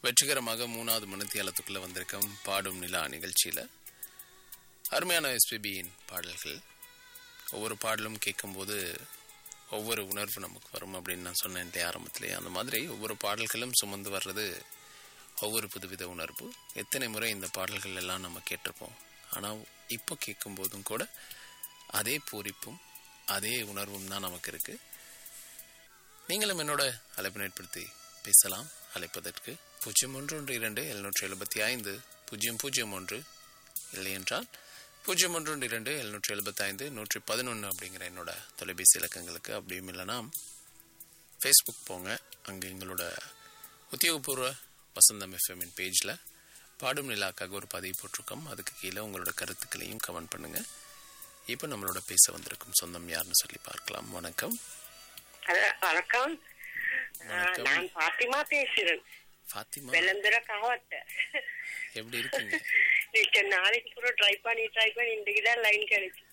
வெற்றிகரமாக மூணாவது மணித்தியாலத்துக்குள்ள வந்திருக்கோம் பாடும் நிலா நிகழ்ச்சியில அருமையான எஸ்பிபியின் பாடல்கள் ஒவ்வொரு பாடலும் கேட்கும்போது ஒவ்வொரு உணர்வு நமக்கு வரும் அப்படின்னு நான் சொன்னேன் இல்லையா ஆரம்பத்திலேயே அந்த மாதிரி ஒவ்வொரு பாடல்களும் சுமந்து வர்றது ஒவ்வொரு புதுவித உணர்வு எத்தனை முறை இந்த பாடல்கள் எல்லாம் நம்ம கேட்டிருப்போம் ஆனால் இப்போ கேட்கும்போதும் கூட அதே பூரிப்பும் அதே உணர்வும் தான் நமக்கு இருக்கு நீங்களும் என்னோட அழைப்பினை ஏற்படுத்தி பேசலாம் அழைப்பதற்கு பூஜ்ஜியம் ஒன்று ஒன்று இரண்டு எழுநூற்றி எழுபத்தி ஐந்து பூஜ்ஜியம் பூஜ்ஜியம் ஒன்று இல்லை என்றால் பூஜ்ஜியம் ஒன்று ஒன்று இரண்டு எழுநூற்றி எழுபத்தி ஐந்து நூற்றி பதினொன்று அப்படிங்கிற என்னோட தொலைபேசி இலக்கங்களுக்கு அப்படியும் இல்லைனா ஃபேஸ்புக் போங்க அங்கே எங்களோட உத்தியோகபூர்வ வசந்தம் எஃப்எம்மின் பேஜில் பாடும் நிலாக்காக ஒரு பதிவு போட்டிருக்கோம் அதுக்கு கீழே உங்களோட கருத்துக்களையும் கமெண்ட் பண்ணுங்கள் இப்போ நம்மளோட பேச வந்திருக்கும் சொந்தம் யாருன்னு சொல்லி பார்க்கலாம் வணக்கம் ஹலோ வணக்கம் ஆ, வணக்கம். நான் பாத்திமா பேசுறேன் ஃபாத்திமா வெள்ளந்திர காவட்ட எப்படி இருக்கீங்க நீங்க நாளைக்கு பூரா ட்ரை பண்ணி ட்ரை பண்ணி இன்றைக்கு தான் லைன் கிடைச்சு